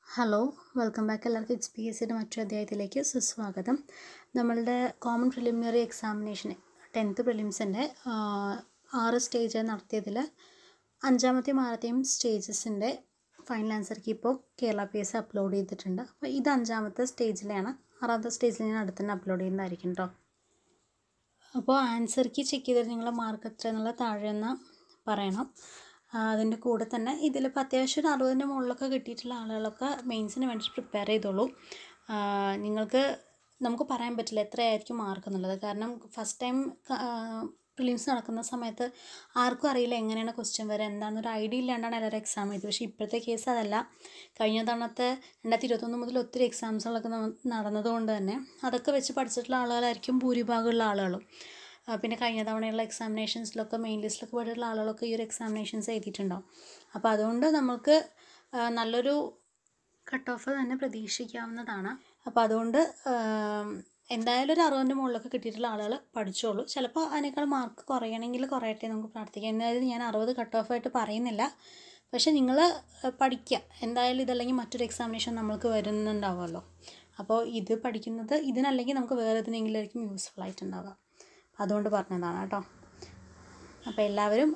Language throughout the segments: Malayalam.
ഹലോ വെൽക്കം ബാക്ക് എല്ലാവർക്കും എക്സ് പി എസ് സിയുടെ മറ്റൊരു അധ്യായത്തിലേക്ക് സുസ്വാഗതം നമ്മളുടെ കോമൺ പ്രിലിമിനറി എക്സാമിനേഷൻ ടെൻത്ത് പ്രിലിംസിൻ്റെ ആറ് സ്റ്റേജ് നടത്തിയതിൽ അഞ്ചാമത്തെയും ആറത്തെയും സ്റ്റേജസിൻ്റെ ഫൈനൽ ആൻസർ കീ ഇപ്പോൾ കേരള പി എസ് അപ്ലോഡ് ചെയ്തിട്ടുണ്ട് അപ്പോൾ ഇത് അഞ്ചാമത്തെ സ്റ്റേജിലാണ് ആറാമത്തെ സ്റ്റേജിൽ ഞാൻ അടുത്ത് തന്നെ അപ്ലോഡ് ചെയ്യുന്നതായിരിക്കും കേട്ടോ അപ്പോൾ ആൻസർ കീ ചെക്ക് ചെയ്തിട്ട് നിങ്ങളുടെ മാർക്ക് എത്ര എന്നുള്ള താഴെ ഒന്ന് പറയണം അതിൻ്റെ കൂടെ തന്നെ ഇതിലിപ്പോൾ അത്യാവശ്യം ഒരു അറുപതിൻ്റെ മുകളിലൊക്കെ കിട്ടിയിട്ടുള്ള ആളുകളൊക്കെ മെയിൻസിന് വേണ്ടി പ്രിപ്പയർ ചെയ്തോളൂ നിങ്ങൾക്ക് നമുക്ക് പറയാൻ പറ്റില്ല എത്രയായിരിക്കും മാർക്ക് എന്നുള്ളത് കാരണം ഫസ്റ്റ് ടൈം പ്രിലിംസ് നടക്കുന്ന സമയത്ത് ആർക്കും അറിയില്ല എങ്ങനെയാണ് ക്വസ്റ്റ്യൻ വരിക എന്താണെന്നൊരു ഐഡിയ ഇല്ലാണ്ടാണ് എല്ലാവരും എക്സാം ചെയ്തത് പക്ഷേ ഇപ്പോഴത്തെ കേസ് അതല്ല കഴിഞ്ഞ തവണത്തെ രണ്ടായിരത്തി ഇരുപത്തൊന്ന് മുതൽ ഒത്തിരി എക്സാംസുകളൊക്കെ നടന്നതുകൊണ്ട് തന്നെ അതൊക്കെ വെച്ച് പഠിച്ചിട്ടുള്ള ആളുകളായിരിക്കും ഭൂരിഭാഗമുള്ള ആളുകളും പിന്നെ കഴിഞ്ഞ തവണയുള്ള എക്സാമിനേഷൻസിലൊക്കെ മെയിൻ ലിസ്റ്റിലൊക്കെ പോയിട്ടുള്ള ആളുകളൊക്കെ ഈ ഒരു എക്സാമിനേഷൻസ് എഴുതിയിട്ടുണ്ടാവും അപ്പോൾ അതുകൊണ്ട് നമുക്ക് നല്ലൊരു കട്ട് ഓഫ് തന്നെ പ്രതീക്ഷിക്കാവുന്നതാണ് അപ്പോൾ അതുകൊണ്ട് എന്തായാലും ഒരു അറുപതിൻ്റെ മുകളിലൊക്കെ കിട്ടിയിട്ടുള്ള ആളുകൾ പഠിച്ചോളൂ ചിലപ്പോൾ അതിനേക്കാൾ മാർക്ക് കുറയണമെങ്കിൽ കുറയട്ടെ നമുക്ക് പ്രാർത്ഥിക്കാം എന്തായാലും ഞാൻ അറുപത് കട്ട് ഓഫ് ആയിട്ട് പറയുന്നില്ല പക്ഷേ നിങ്ങൾ പഠിക്കുക എന്തായാലും ഇതല്ലെങ്കിൽ മറ്റൊരു എക്സാമിനേഷൻ നമ്മൾക്ക് വരുന്നുണ്ടാവുമല്ലോ അപ്പോൾ ഇത് പഠിക്കുന്നത് ഇതിനല്ലെങ്കിൽ നമുക്ക് വേറെ ഏതിനെങ്കിലും ആയിരിക്കും യൂസ്ഫുൾ ആയിട്ടുണ്ടാവുക അതുകൊണ്ട് പറഞ്ഞതാണ് കേട്ടോ അപ്പോൾ എല്ലാവരും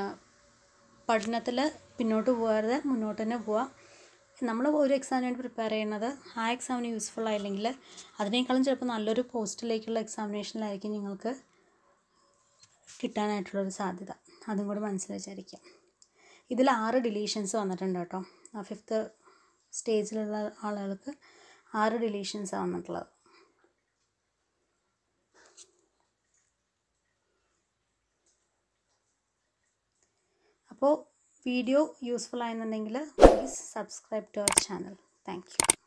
പഠനത്തിൽ പിന്നോട്ട് പോകാതെ മുന്നോട്ട് തന്നെ പോവാം നമ്മൾ ഒരു എക്സാമിന് വേണ്ടി പ്രിപ്പയർ ചെയ്യുന്നത് ആ എക്സാമിന് യൂസ്ഫുൾ ആയില്ലെങ്കിൽ അതിനേക്കാളും ചിലപ്പോൾ നല്ലൊരു പോസ്റ്റിലേക്കുള്ള എക്സാമിനേഷനിലായിരിക്കും നിങ്ങൾക്ക് കിട്ടാനായിട്ടുള്ളൊരു സാധ്യത അതും കൂടി മനസ്സിൽ വെച്ചായിരിക്കാം ഇതിൽ ആറ് ഡിലീഷൻസ് വന്നിട്ടുണ്ട് കേട്ടോ ആ ഫിഫ്ത്ത് സ്റ്റേജിലുള്ള ആളുകൾക്ക് ആറ് ഡിലീഷൻസാണ് വന്നിട്ടുള്ളത് അപ്പോൾ വീഡിയോ യൂസ്ഫുൾ ആയെന്നുണ്ടെങ്കിൽ please subscribe to our channel thank U